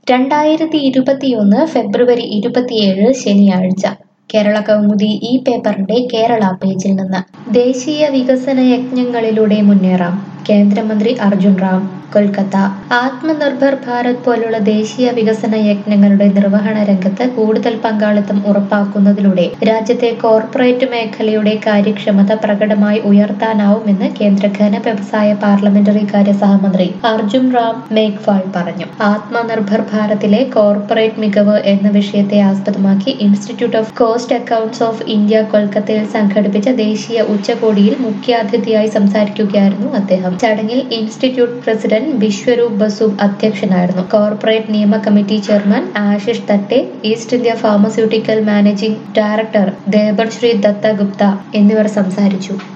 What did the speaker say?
രണ്ടായിരത്തി ഇരുപത്തിയൊന്ന് ഫെബ്രുവരി ഇരുപത്തിയേഴ് ശനിയാഴ്ച കേരള കൗമുദി ഈ പേപ്പറിന്റെ കേരള പേജിൽ നിന്ന് ദേശീയ വികസന യജ്ഞങ്ങളിലൂടെ മുന്നേറാം കേന്ദ്രമന്ത്രി അർജുൻ റാം കൊൽക്കത്ത ആത്മനിർഭർ ഭാരത് പോലുള്ള ദേശീയ വികസന യജ്ഞങ്ങളുടെ നിർവഹണ രംഗത്ത് കൂടുതൽ പങ്കാളിത്തം ഉറപ്പാക്കുന്നതിലൂടെ രാജ്യത്തെ കോർപ്പറേറ്റ് മേഖലയുടെ കാര്യക്ഷമത പ്രകടമായി ഉയർത്താനാവുമെന്ന് കേന്ദ്ര ഘന വ്യവസായ പാർലമെന്ററി കാര്യ സഹമന്ത്രി അർജുൻ റാം മേഘ്വാൾ പറഞ്ഞു ആത്മനിർഭർ ഭാരതിലെ കോർപ്പറേറ്റ് മികവ് എന്ന വിഷയത്തെ ആസ്പദമാക്കി institute of cost accounts of India കൊൽക്കത്തയിൽ സംഘടിപ്പിച്ച ദേശീയ ഉച്ചകോടിയിൽ മുഖ്യാതിഥിയായി സംസാരിക്കുകയായിരുന്നു അദ്ദേഹം ചടങ്ങിൽ ഇൻസ്റ്റിറ്റ്യൂട്ട് പ്രസിഡന്റ് ബിശ്വരൂപ് ബസു അധ്യക്ഷനായിരുന്നു കോർപ്പറേറ്റ് നിയമ committee chairman Ashish Thatte East India pharmaceutical managing director Debarshree Datta Gupta എന്നിവർ സംസാരിച്ചു